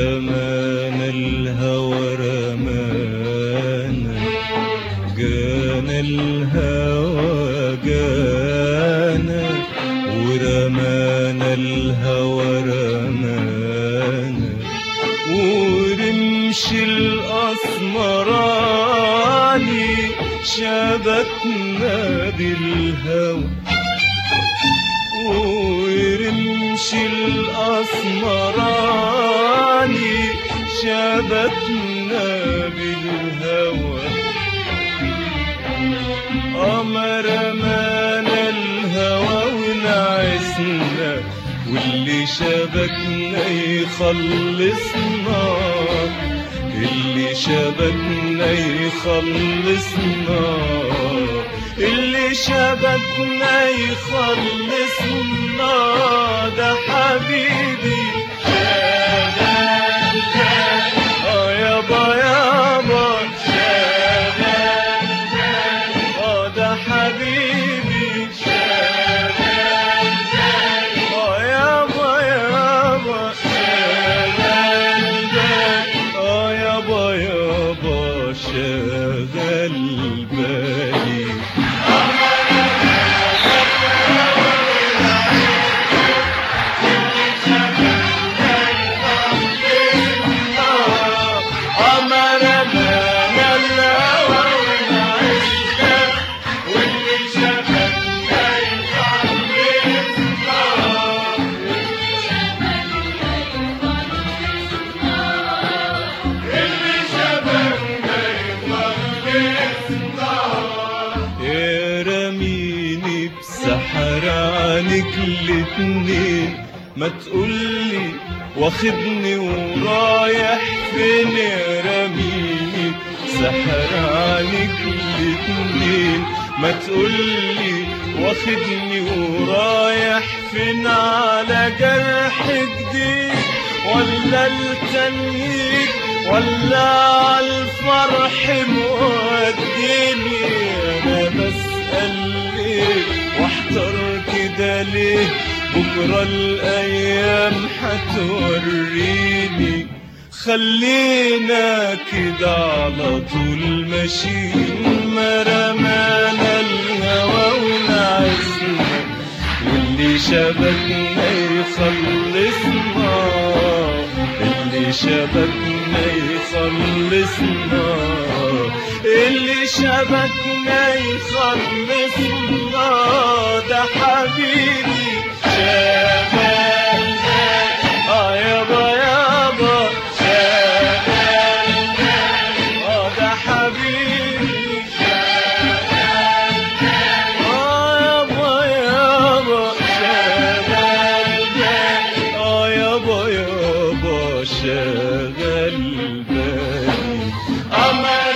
رمانا الهوى رمانا جانا الهوى جانا ورمانا الهوى رمانا ورمش الأسمراني شبكنا بالهوى ورمش الأسمراني شبكنا بالهوى قمر مانا الهوى ونعسنا واللي شبكنا يخلصنا اللي شبكنا يخلصنا اللي شبكنا يخلصنا ده حبيبي اه يابا يابا اه ده حبيبي اه يابا يابا اه يابا يابا شغل بالي أمر من الهوى ونعشنا واللي شبكنا اللي شبكنا يا رميني بسحر عنك الاتنين ما تقولي واخدني ورايح فين يا رميني سحر عنك الاتنين ما تقولي واخدني ورايح فين على جرح جديد ولا التنهيد ولا عالفرح موديني انا بسأل ليه واحتار كده ليه بكرة الايام هتوريني خلينا كده على طول ماشيين ما رمانا الهوى ونعسنا واللي شبكنا يخلصنا اللي شبكنا يخلصنا اللي شبكنا يخلصنا ده حبيبي شباب اه يابا يابا شباب اه ده حبيبي آه يابا يابا شغال آه يابا يابا شغال بالي أمر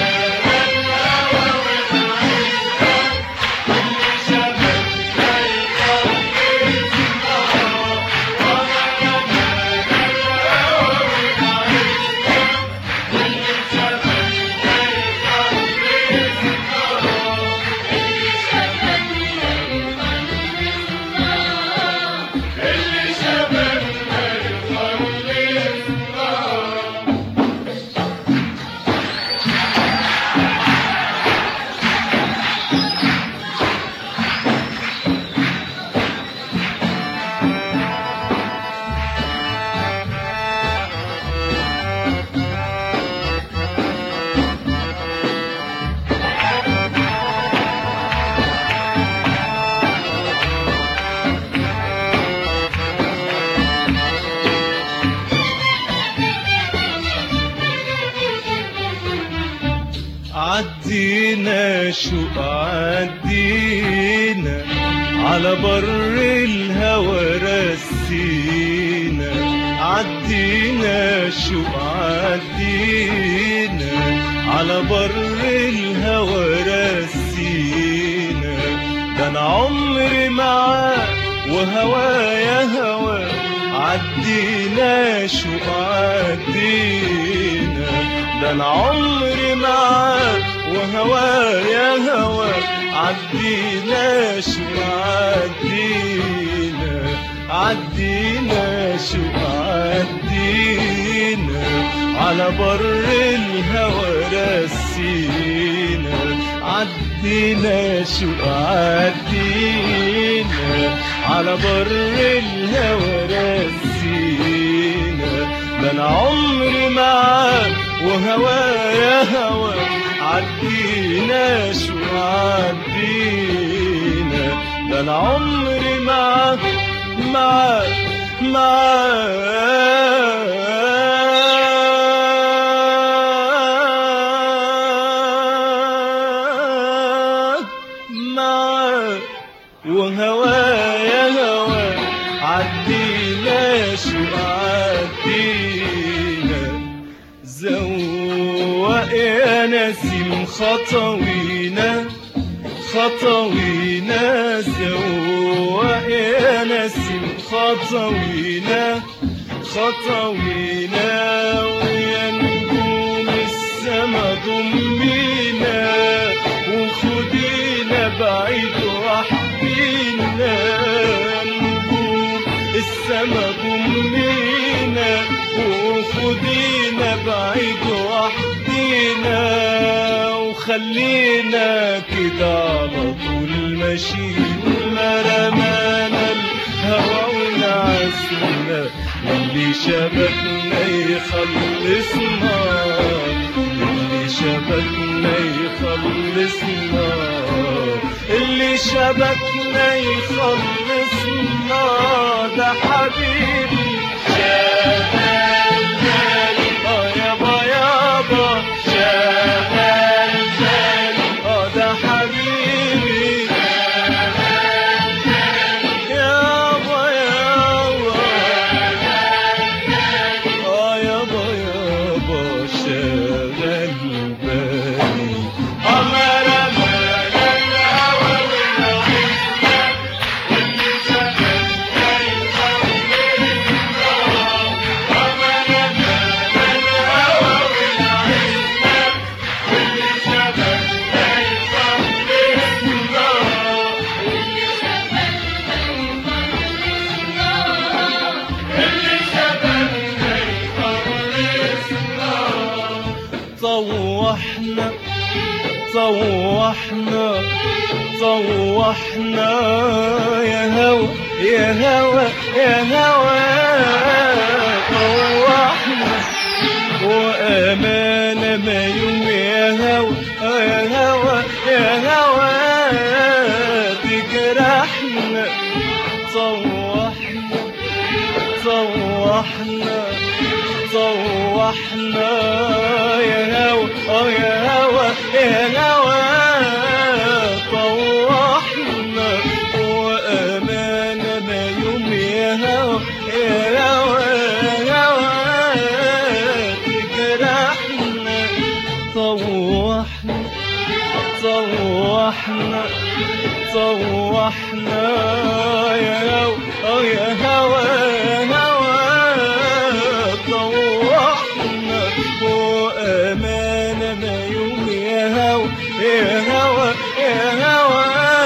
عدينا شو عدينا على بر الهوى رسينا عدينا شو عدينا على بر الهوى رسينا ده انا عمري معاه وهوايا هوا عدينا شو عدينا ده انا عمري معاه وهوايا هوا عدينا شو عدينا عدينا شو عدينا على بر الهوى رسينا عدينا شو عدينا على بر الهوى رسينا ده انا عمري معاك وهوايا هوا عدينا شو عدينا ده انا عمري معاك معاك معاك معاك وهوايا هوا عدينا شو عدينا زوق يا نسيم خطوينا خطوينا زوق يا نسيم خطوينا خطوينا ويا نجوم السما ضمينا وخدينا بعيد وحدينا نجوم السما ضمينا وخدينا بعيد وحدينا وخلينا كده على طول ماشيين ما رمانا الهوى ونعسنا اللي شبكنا يخلصنا اللي شبكنا يخلصنا اللي شبكنا يخلصنا ده حبيبي شغال بالي اه يابا يابا شغال بالي اه ده حبيبي يابا يابا اه يابا يابا شغال بالي أمر أمر الهوى والعيش واللي شغال طوحنا طوحنا طوحنا يا هوى يا هوى يا هوى طوحنا وأمانة ما يوم يا هوى يا هوى يا هوى تجرحنا طوحنا طوحنا طوحنا يا هوى اه يا هوى يا هوى طوحنا وأمانة ما يوم يا هوى يا هوى يا هوى تجرحنا طوحنا طوحنا طوحنا يا هوى اه يا هوى يا هوى طوحنا وأمانة ما يوم يا هوى يا هوى يا هوى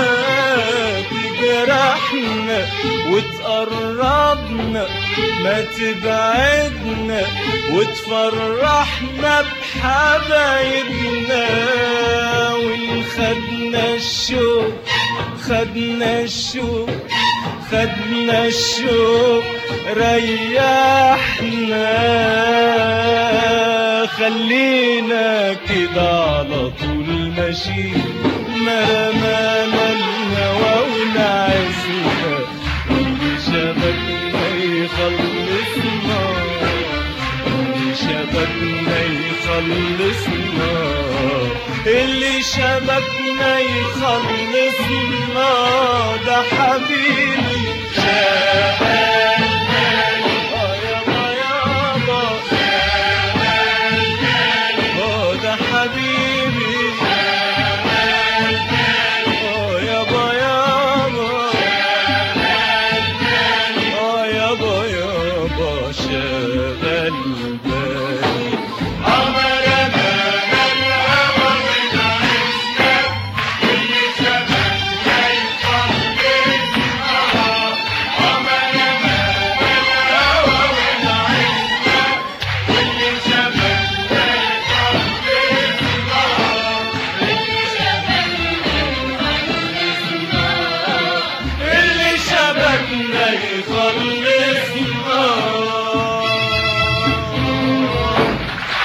تجرحنا وتقربنا ما تبعدنا وتفرحنا بحبايبنا ونخدنا الشوق خدنا الشوق خدنا الشوق ريحنا خلينا كده على طول ماشي ما رمانا الهوى ونعسنا اللي شبكنا يخلصنا اللي شبكنا يخلصنا اللي شبكنا يخلصنا ده حبيبي شغال بالي اه يابا يابا شغال بالي اه ده حبيبي شغال بالي اه يابا يابا شغال بالي اه يابا يابا شغال بالي